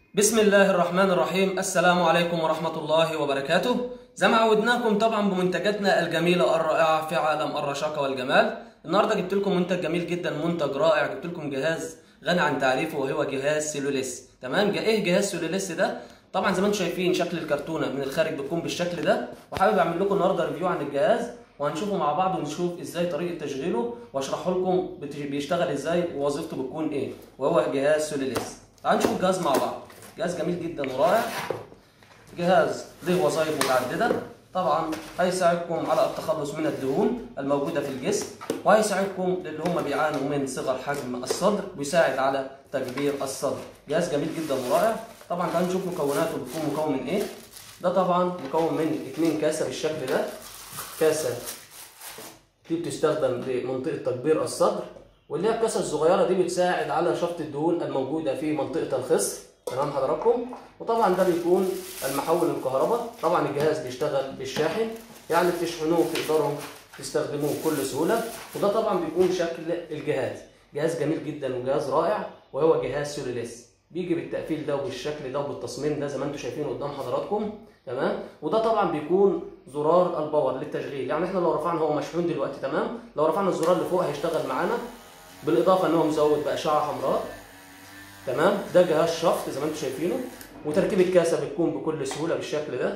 بسم الله الرحمن الرحيم السلام عليكم ورحمة الله وبركاته زي ما عودناكم طبعا بمنتجاتنا الجميلة الرائعة في عالم الرشاقة والجمال النهاردة جبت لكم منتج جميل جدا منتج رائع جبت لكم جهاز غني عن تعريفه وهو جهاز سيلوليس تمام جا ايه جهاز سيلوليس ده طبعا زي ما انتم شايفين شكل الكرتونة من الخارج بتكون بالشكل ده وحابب اعمل لكم النهارده ريفيو عن الجهاز وهنشوفه مع بعض ونشوف ازاي طريقة تشغيله واشرحه لكم بت- بيشتغل ازاي ووظيفته بتكون ايه وهو جهاز سيلوليس تعالوا نشوف الجهاز مع بعض جهاز جميل جدا ورائع جهاز له وظائف متعددة طبعا هيساعدكم على التخلص من الدهون الموجودة في الجسم وهيساعدكم للي هم بيعانوا من صغر حجم الصدر ويساعد على تكبير الصدر جهاز جميل جدا ورائع طبعا تعالوا نشوف مكوناته بتكون مكون من ايه ده طبعا مكون من اتنين كاسة بالشكل ده كاسة دي بتستخدم لمنطقة تكبير الصدر واللي هي الكاسة الصغيرة دي بتساعد على شفط الدهون الموجودة في منطقة الخصر تمام حضراتكم وطبعا ده بيكون المحول الكهرباء طبعا الجهاز بيشتغل بالشاحن يعني بتشحنوه تقدروا تستخدموه بكل سهولة وده طبعا بيكون شكل الجهاز جهاز جميل جدا وجهاز رائع وهو جهاز سوليليس بيجي بالتقفيل ده وبالشكل ده وبالتصميم ده زي ما انتم شايفين قدام حضراتكم تمام وده طبعا بيكون زرار الباور للتشغيل يعني احنا لو رفعنا هو مشحون دلوقتي تمام لو رفعنا الزرار اللي فوق هيشتغل معانا بالاضافه ان هو مزود باشعه حمراء تمام ده جهاز شفط زي ما انتم شايفينه وتركيب الكاسه بتكون بكل سهوله بالشكل ده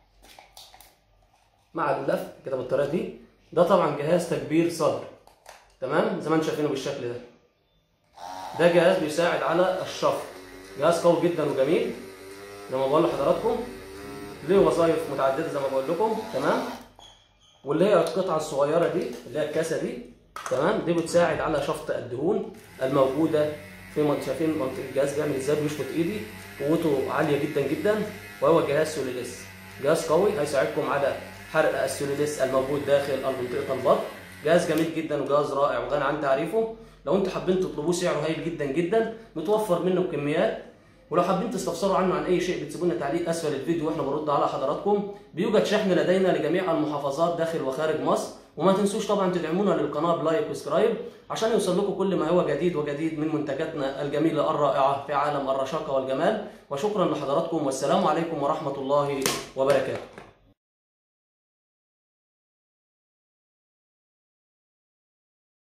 مع اللف كده بالطريقه دي ده طبعا جهاز تكبير صدر تمام زي ما انتم شايفينه بالشكل ده ده جهاز بيساعد على الشفط جهاز قوي جدا وجميل زي ما بقول لحضراتكم ليه وظائف متعدده زي ما بقول لكم تمام واللي هي القطعه الصغيره دي اللي هي الكاسه دي تمام دي بتساعد على شفط الدهون الموجوده في منطقه شايفين منطقه الجهاز بيعمل ازاي بيشفط ايدي قوته عاليه جدا جدا وهو جهاز سوليليس جهاز قوي هيساعدكم على حرق السوليليس الموجود داخل منطقه البطن جهاز جميل جدا وجهاز رائع وغني عن تعريفه لو انتوا حابين تطلبوه سعره هايل جدا جدا متوفر منه بكميات ولو حابين تستفسروا عنه عن اي شيء بتسيبوا لنا تعليق اسفل الفيديو واحنا بنرد على حضراتكم بيوجد شحن لدينا لجميع المحافظات داخل وخارج مصر وما تنسوش طبعا تدعمونا للقناه بلايك وسبسكرايب عشان يوصل لكم كل ما هو جديد وجديد من منتجاتنا الجميله الرائعه في عالم الرشاقه والجمال وشكرا لحضراتكم والسلام عليكم ورحمه الله وبركاته